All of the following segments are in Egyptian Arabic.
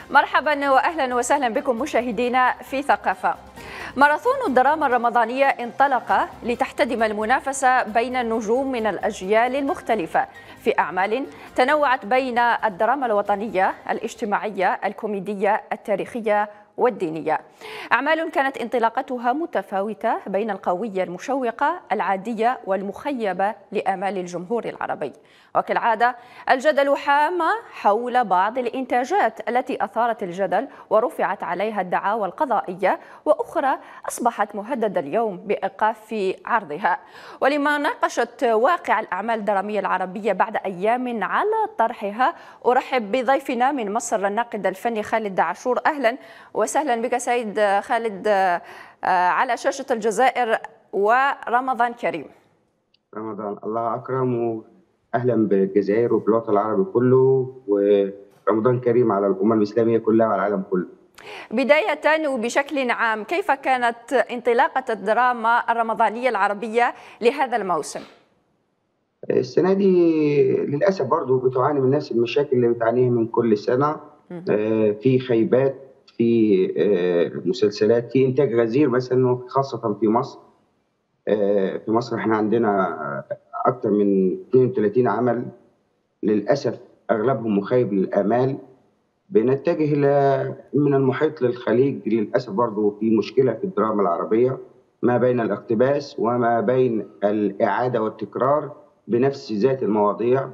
مرحبا واهلا وسهلا بكم مشاهدينا في ثقافه. ماراثون الدراما الرمضانيه انطلق لتحتدم المنافسه بين النجوم من الاجيال المختلفه في اعمال تنوعت بين الدراما الوطنيه، الاجتماعيه، الكوميديه، التاريخيه والدينية أعمال كانت انطلاقتها متفاوتة بين القوية المشوقة العادية والمخيبة لآمال الجمهور العربي وكالعادة الجدل حام حول بعض الإنتاجات التي أثارت الجدل ورفعت عليها الدعاوى القضائية وأخرى أصبحت مهددة اليوم بإيقاف عرضها ولمناقشة واقع الأعمال الدرامية العربية بعد أيام على طرحها أرحب بضيفنا من مصر الناقد الفني خالد عاشور أهلا وسهلا بك سيد خالد على شاشة الجزائر ورمضان كريم رمضان الله أكرم وأهلا بالجزائر وبالوطن العربي كله ورمضان كريم على الأمة الإسلامية كلها وعلى العالم كله بداية وبشكل عام كيف كانت انطلاقة الدراما الرمضانية العربية لهذا الموسم؟ السنة دي للأسف برضو بتعاني من نفس المشاكل اللي بتعانيها من كل سنة في خيبات في مسلسلات في انتاج غزير مثلا خاصه في مصر في مصر احنا عندنا اكثر من 32 عمل للاسف اغلبهم مخيب للامال بنتجه الى من المحيط للخليج للاسف برضه في مشكله في الدراما العربيه ما بين الاقتباس وما بين الاعاده والتكرار بنفس ذات المواضيع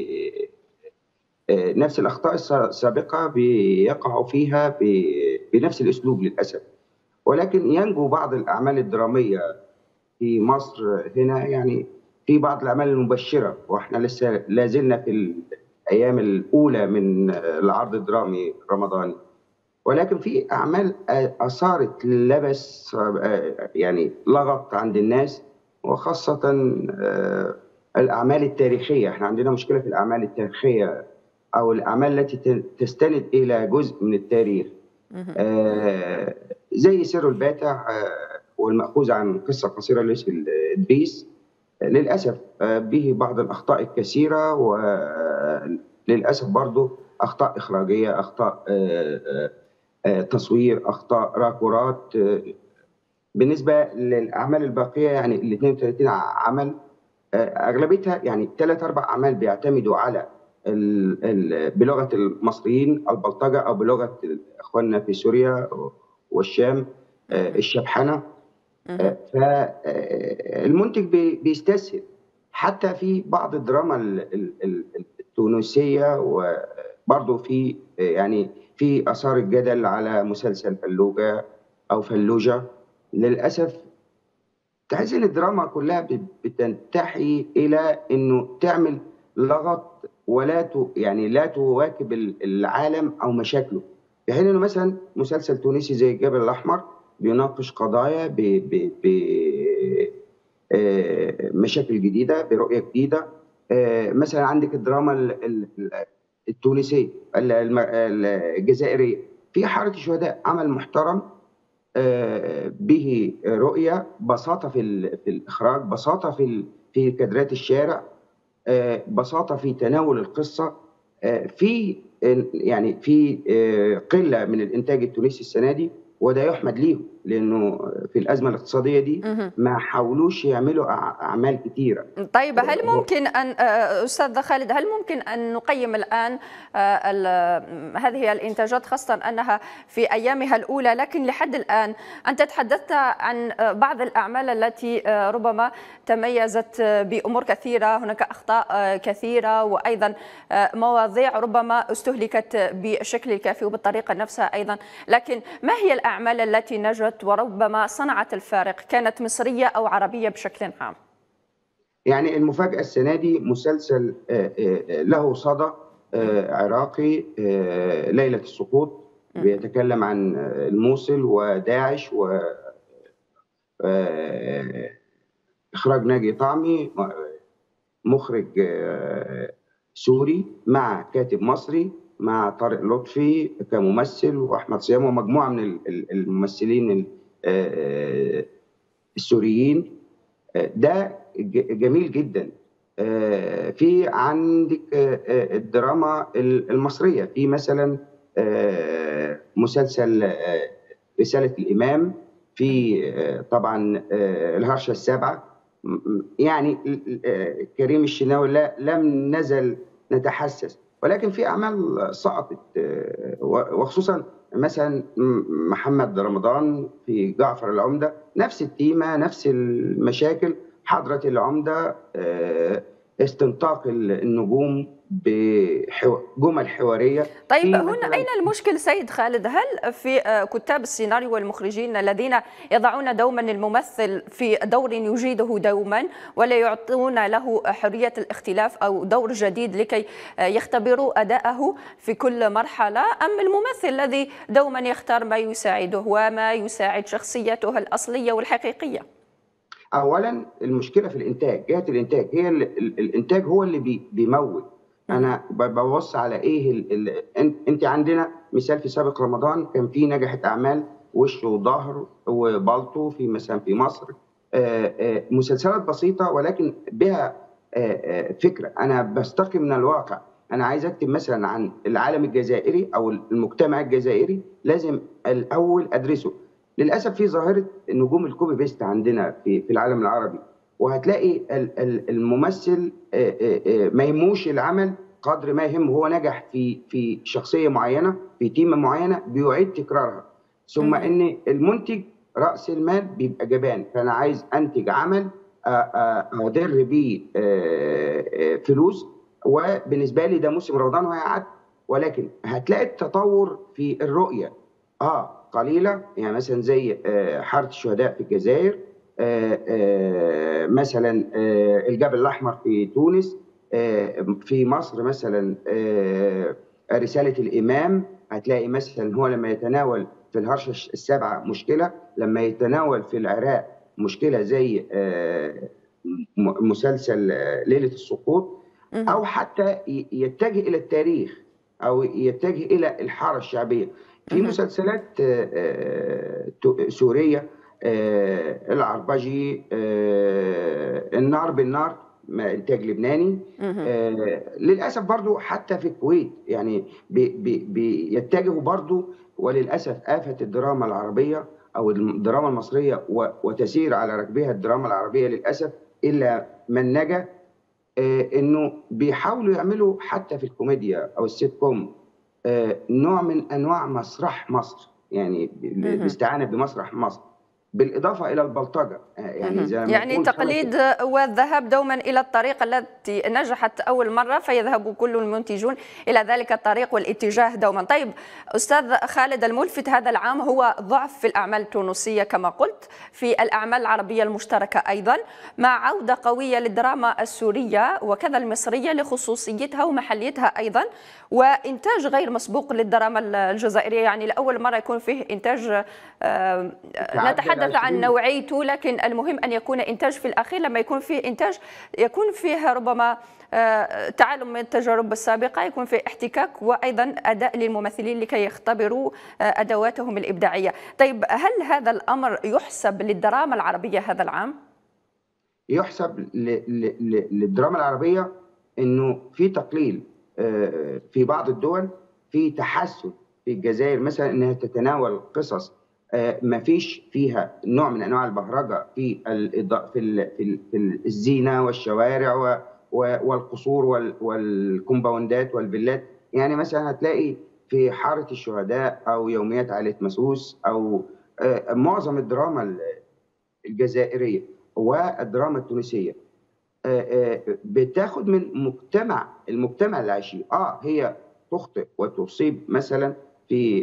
نفس الاخطاء السابقه بيقعوا فيها بنفس الاسلوب للاسف ولكن ينجو بعض الاعمال الدراميه في مصر هنا يعني في بعض الاعمال المبشره واحنا لسه لا زلنا في الايام الاولى من العرض الدرامي الرمضاني ولكن في اعمال اثارت لبس يعني لغط عند الناس وخاصه الاعمال التاريخيه احنا عندنا مشكله في الاعمال التاريخيه او الاعمال التي تستند الى جزء من التاريخ آه زي سر الباتع آه والماخوذ عن قصه قصيره ليوسف ادريس آه للاسف آه به بعض الاخطاء الكثيره وللاسف برضه اخطاء اخراجيه اخطاء آه آه تصوير اخطاء راكورات آه بالنسبه للاعمال الباقيه يعني ال 32 عمل آه اغلبيتها يعني ثلاث اربع اعمال بيعتمدوا على ال ال بلغه المصريين البلطجه او بلغه اخواننا في سوريا والشام الشبحنه فالمنتج بيستسهل حتى في بعض الدراما التونسيه وبرضه في يعني في اثار الجدل على مسلسل فلوجه او فلوجه للاسف تحس ان الدراما كلها بتنتحي الى انه تعمل لغط ولا يعني لا تواكب العالم او مشاكله في حين انه مثلا مسلسل تونسي زي الجبل الاحمر بيناقش قضايا ب ب ب مشاكل جديده برؤيه جديده مثلا عندك الدراما التونسيه الجزائريه في حاره الشهداء عمل محترم به رؤيه بساطه في في الاخراج بساطه في في كادرات الشارع بساطه في تناول القصه في يعني في قله من الانتاج التونسي السنه دي وده يحمد ليهم لانه في الازمه الاقتصاديه دي ما حاولوش يعملوا اعمال كثيره طيب هل ممكن ان استاذ خالد هل ممكن ان نقيم الان هذه الانتاجات خاصه انها في ايامها الاولى لكن لحد الان انت تحدثت عن بعض الاعمال التي ربما تميزت بامور كثيره هناك اخطاء كثيره وايضا مواضيع ربما استهلكت بالشكل الكافي وبالطريقه نفسها ايضا لكن ما هي الاعمال التي نجت وربما صنعت الفارق كانت مصرية أو عربية بشكل عام يعني المفاجأة السنة دي مسلسل له صدى عراقي ليلة السقوط بيتكلم عن الموصل وداعش و إخراج ناجي طعمي مخرج سوري مع كاتب مصري مع طارق لطفي كممثل واحمد صيام ومجموعه من الممثلين السوريين ده جميل جدا في عندك الدراما المصريه في مثلا مسلسل رساله الامام في طبعا الهرشه السابعه يعني كريم الشناوي لا لم نزل نتحسس ولكن في اعمال سقطت وخصوصا مثلا محمد رمضان في جعفر العمده نفس التيمه نفس المشاكل حضره العمده استنطاق النجوم بجمل حواريه طيب هنا اين المشكل سيد خالد هل في كتاب السيناريو والمخرجين الذين يضعون دوما الممثل في دور يجيده دوما ولا يعطون له حريه الاختلاف او دور جديد لكي يختبروا اداءه في كل مرحله ام الممثل الذي دوما يختار ما يساعده وما يساعد شخصيته الاصليه والحقيقيه اولا المشكله في الانتاج جهه الانتاج هي الانتاج هو اللي بيمول انا ببص على ايه ال ال انت عندنا مثال في سابق رمضان كان في نجحت اعمال وش وظهر وبالطو في مثلا في مصر آآ آآ مسلسلات بسيطه ولكن بها آآ فكره انا بستقي من الواقع انا عايز اكتب مثلا عن العالم الجزائري او المجتمع الجزائري لازم الاول ادرسه للاسف في ظاهره نجوم الكوبي بيست عندنا في في العالم العربي وهتلاقي الممثل ما يهموش العمل قدر ما يهم هو نجح في في شخصيه معينه في تيمه معينه بيعيد تكرارها ثم ان المنتج راس المال بيبقى جبان فانا عايز انتج عمل ادر بيه فلوس وبالنسبه لي ده موسم رمضان وهيعد ولكن هتلاقي التطور في الرؤيه اه قليله يعني مثلا زي حاره الشهداء في الجزائر آآ آآ مثلا الجبل الاحمر في تونس في مصر مثلا رساله الامام هتلاقي مثلا هو لما يتناول في الهرشه السابعه مشكله لما يتناول في العراق مشكله زي مسلسل ليله السقوط او حتى يتجه الى التاريخ او يتجه الى الحاره الشعبيه في مسلسلات سوريه آه العربجي آه النار بالنار انتاج لبناني آه للاسف برضو حتى في الكويت يعني بي بي بيتجهوا برضو وللاسف آفة الدراما العربية أو الدراما المصرية وتسير على ركبها الدراما العربية للأسف إلا من نجا إنه بيحاولوا يعملوا حتى في الكوميديا أو السيت كوم نوع من أنواع مسرح مصر يعني باستعانة بمسرح مصر بالاضافه الى البلطجه يعني زي ما يعني تقليد والذهاب دوما الى الطريق التي نجحت اول مره فيذهب كل المنتجون الى ذلك الطريق والاتجاه دوما طيب استاذ خالد الملفت هذا العام هو ضعف في الاعمال التونسيه كما قلت في الاعمال العربيه المشتركه ايضا مع عوده قويه للدراما السوريه وكذا المصريه لخصوصيتها ومحليتها ايضا وانتاج غير مسبوق للدراما الجزائريه يعني لاول مره يكون فيه انتاج نتحدث نتحدث عن نوعيته لكن المهم ان يكون انتاج في الاخير لما يكون فيه انتاج يكون فيه ربما تعلم من التجارب السابقه يكون فيه احتكاك وايضا اداء للممثلين لكي يختبروا ادواتهم الابداعيه طيب هل هذا الامر يحسب للدراما العربيه هذا العام يحسب للدراما العربيه انه في تقليل في بعض الدول في تحسن في الجزائر مثلا انها تتناول قصص ما فيش فيها نوع من انواع البهرجه في في في الزينه والشوارع والقصور والكومباوندات والفيلات يعني مثلا هتلاقي في حاره الشهداء او يوميات عائله مسوس او معظم الدراما الجزائريه والدراما التونسيه بتاخد من مجتمع المجتمع اللي عايشين اه هي تخطئ وتصيب مثلا في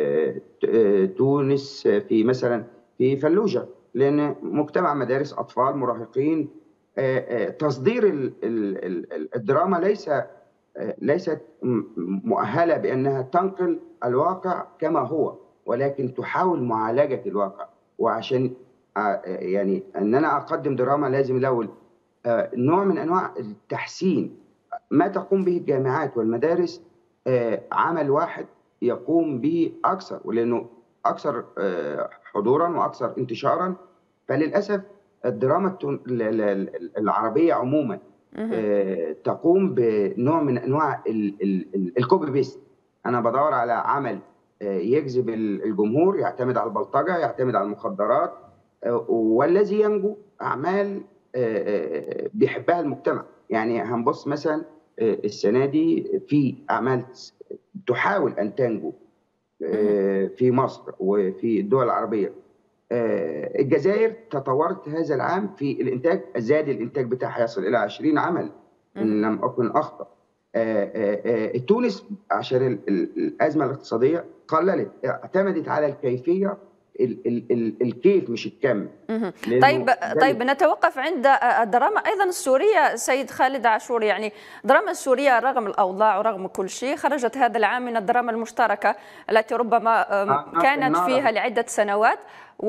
تونس في مثلا في فلوجة لأن مجتمع مدارس أطفال مراهقين تصدير الدراما ليس ليست مؤهلة بأنها تنقل الواقع كما هو ولكن تحاول معالجة الواقع وعشان يعني أن أنا أقدم دراما لازم الأول نوع من أنواع التحسين ما تقوم به الجامعات والمدارس عمل واحد يقوم به اكثر ولانه اكثر حضورا واكثر انتشارا فللاسف الدراما العربيه عموما تقوم بنوع من انواع الكوبي بيست انا بدور على عمل يجذب الجمهور يعتمد على البلطجه يعتمد على المخدرات والذي ينجو اعمال بيحبها المجتمع يعني هنبص مثلا السنه دي في اعمال تحاول ان تنجو في مصر وفي الدول العربيه الجزائر تطورت هذا العام في الانتاج زاد الانتاج بتاعها يصل الى 20 عمل ان لم اكن اخطا تونس عشان الازمه الاقتصاديه قللت اعتمدت على الكيفيه ال ال ال الكيف مش الكم طيب طيب نتوقف عند الدراما ايضا السوريه سيد خالد عاشور يعني الدراما السوريه رغم الاوضاع ورغم كل شيء خرجت هذا العام من الدراما المشتركه التي ربما كانت فيها لعده سنوات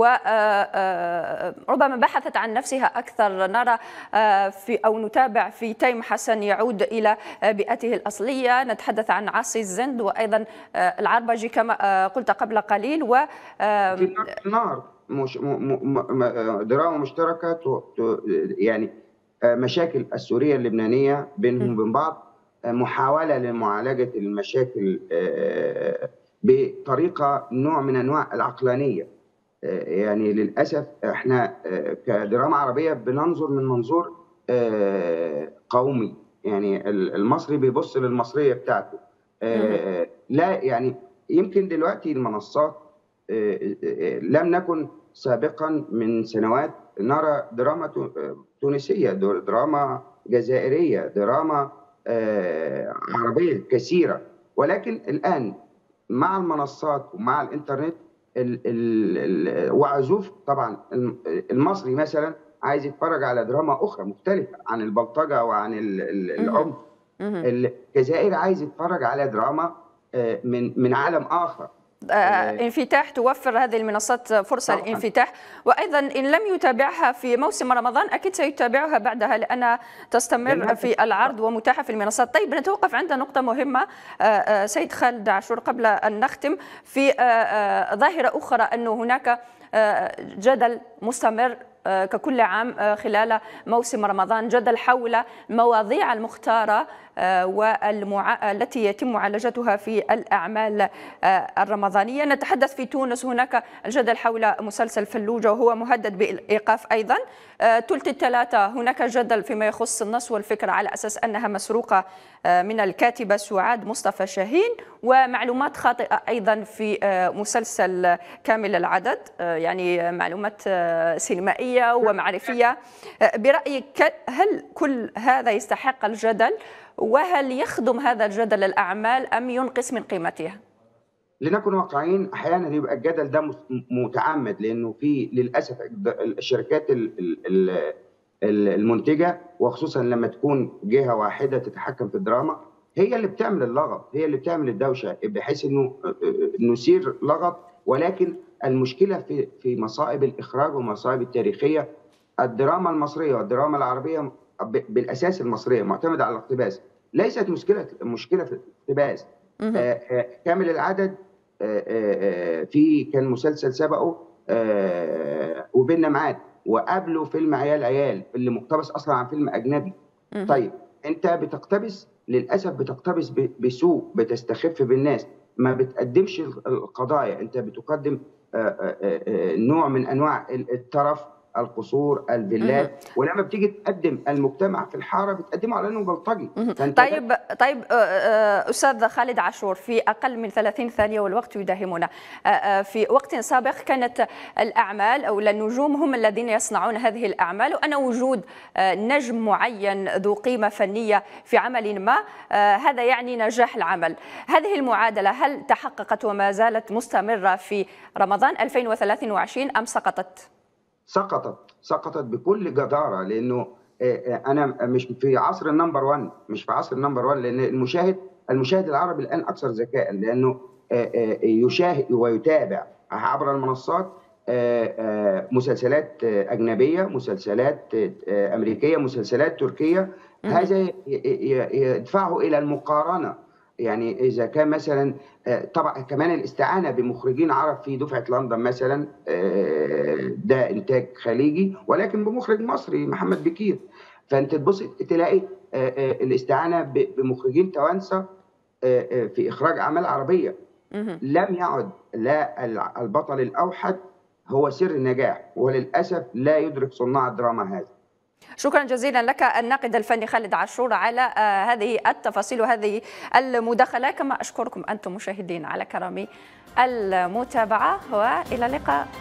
وربما بحثت عن نفسها أكثر نرى في أو نتابع في تيم حسن يعود إلى بيئته الأصلية نتحدث عن عاصي الزند وأيضا العربجي كما قلت قبل قليل و في نار مش دراما مشتركة يعني مشاكل السورية اللبنانية بينهم وبين بعض محاولة لمعالجة المشاكل بطريقة نوع من أنواع العقلانية يعني للاسف احنا كدراما عربيه بننظر من منظور قومي يعني المصري بيبص للمصريه بتاعته لا يعني يمكن دلوقتي المنصات لم نكن سابقا من سنوات نرى دراما تونسيه دراما جزائريه دراما عربيه كثيره ولكن الان مع المنصات ومع الانترنت ال ال وعزوف طبعا المصري مثلا عايز يتفرج على دراما اخرى مختلفه عن البلطجه وعن العنف الجزائر عايز يتفرج على دراما من من عالم اخر آه انفتاح توفر هذه المنصات فرصة طبعا. للانفتاح وأيضا إن لم يتابعها في موسم رمضان أكيد سيتابعها بعدها لأنها تستمر في العرض ومتاحة في المنصات طيب نتوقف عند نقطة مهمة آه سيد خالد عاشور قبل أن نختم في آه ظاهرة أخرى أنه هناك جدل مستمر ككل عام خلال موسم رمضان جدل حول المواضيع المختارة والمع... التي يتم معالجتها في الأعمال الرمضانية نتحدث في تونس هناك الجدل حول مسلسل فلوجة وهو مهدد بالإيقاف أيضا ثلث الثلاثة هناك جدل فيما يخص النص والفكرة على أساس أنها مسروقة من الكاتبة سعاد مصطفى شاهين ومعلومات خاطئة أيضا في مسلسل كامل العدد يعني معلومات سينمائية ومعرفية برأيك هل كل هذا يستحق الجدل وهل يخدم هذا الجدل الأعمال أم ينقص من قيمتها؟ لنكن واقعيين احيانا يبقى الجدل ده متعمد لانه في للاسف الشركات المنتجه وخصوصا لما تكون جهه واحده تتحكم في الدراما هي اللي بتعمل اللغط هي اللي بتعمل الدوشه بحيث انه نثير لغط ولكن المشكله في في مصائب الاخراج والمصائب التاريخيه الدراما المصريه والدراما العربيه بالاساس المصريه معتمده على الاقتباس ليست مشكله مشكله في الاقتباس كامل العدد في كان مسلسل سبقه وبيننا معاد وقبله فيلم عيال عيال اللي مقتبس اصلا عن فيلم اجنبي طيب انت بتقتبس للاسف بتقتبس بسوء بتستخف بالناس ما بتقدمش القضايا انت بتقدم نوع من انواع الترف القصور الفيلات ولما بتيجي تقدم المجتمع في الحاره بتقدمه على انه بلطجي طيب طيب استاذ خالد عاشور في اقل من 30 ثانيه والوقت يداهمنا في وقت سابق كانت الاعمال او النجوم هم الذين يصنعون هذه الاعمال وان وجود نجم معين ذو قيمه فنيه في عمل ما هذا يعني نجاح العمل هذه المعادله هل تحققت وما زالت مستمره في رمضان 2023 ام سقطت سقطت سقطت بكل جداره لانه انا مش في عصر النمبر 1 مش في عصر النمبر 1 لان المشاهد المشاهد العربي الان اكثر ذكاء لانه يشاهد ويتابع عبر المنصات مسلسلات اجنبيه مسلسلات امريكيه مسلسلات تركيه هذا يدفعه الى المقارنه يعني اذا كان مثلا طبعا كمان الاستعانه بمخرجين عرب في دفعه لندن مثلا ده انتاج خليجي ولكن بمخرج مصري محمد بكير فانت تبص تلاقي الاستعانه بمخرجين توانسه في اخراج اعمال عربيه لم يعد لا البطل الاوحد هو سر النجاح وللاسف لا يدرك صناع الدراما هذا شكرا جزيلا لك الناقد الفني خالد عاشور على هذه التفاصيل وهذه المداخله كما اشكركم انتم مشاهدين على كرم المتابعه والى اللقاء